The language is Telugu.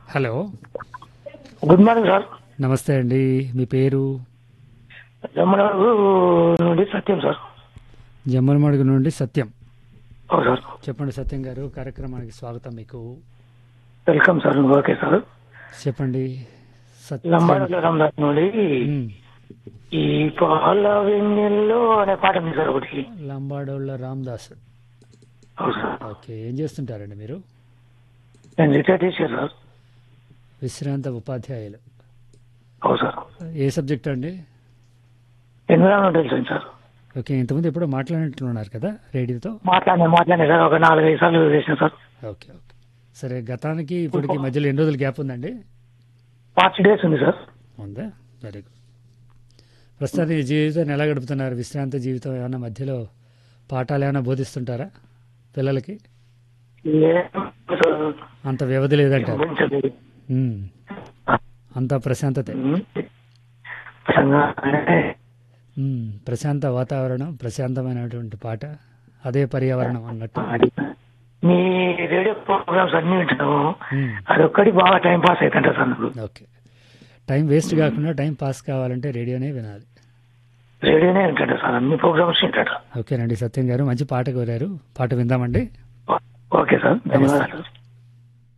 హలో గుడ్ మార్నింగ్ సార్ నమస్తే అండి మీ పేరు జమ్మనగర్ నుండి సత్యం సార్ జమ్మలమడుగు నుండి సత్యం అవును సార్ చెప్పండి సత్యం గారు కార్యక్రమానికి స్వాగతం మీకు వెల్కమ్ సార్ ఓకే సార్ చెప్పండి సత్యం లంబాడల రామదాస్ నుండి ఉమ్, ఈ పాల వెన్నెల్లో అనే పాట ఉంది సార్ ఒకటి లంబాడోళ్ళ రామదాస్ అవును సార్ ఓకే ఏం చేస్తుంటారండి మీరు నేను రిటైర్ టీచర్ సార్ విశ్రాంత ఉపాధ్యాయులు అవును సార్ ఏ సబ్జెక్ట్ అండి ఎన్విరాన్మెంటల్ సైన్స్ సార్ ఓకే ఇంతకుముందు ఎప్పుడో మాట్లాడినట్లున్నారు కదా రేడియోతో మాట్లాడినా మాట్లాడినా సార్ ఒక నాలుగైదు సార్లు చేసిన సార్ ఓకే ఓకే సరే గతానికి ఇప్పటికి మధ్యలో ఎన్ని రోజులు గ్యాప్ ఉందండి పార్టీ డేస్ ఉంది సార్ ఉందా వెరీ గుడ్ ప్రస్తుతానికి జీవితాన్ని ఎలా గడుపుతున్నారు విశ్రాంత జీవితం ఏమైనా మధ్యలో పాఠాలు ఏమైనా బోధిస్తుంటారా పిల్లలకి ఏం సార్ అంత వ్యవధి లేదంటారు ఊహించలేదు. ఉమ్. అంత ప్రశాంతతే సంగా- ఉమ్. ప్రశాంత వాతావరణం ప్రశాంతమైనటువంటి పాట అదే పర్యావరణం అన్నట్టు అది మీ రేడియో ప్రోగ్రామ్స్ అన్ని వింటాము ఉమ్. అదొక్కటి బాగా టైం పాస్ అవుతుంటా సార్ నాకు ఓకే టైం వేస్ట్ కాకుండా టైం పాస్ కావాలంటే రేడియోనే వినాలి రేడియోనే వింటాడు సార్ అన్ని ప్రోగ్రామ్స్ వింటాడు ఓకేనండి సత్యం గారు మంచి పాట కోరారు పాట విందామండి ఓకే సార్ ధన్యవాదాలు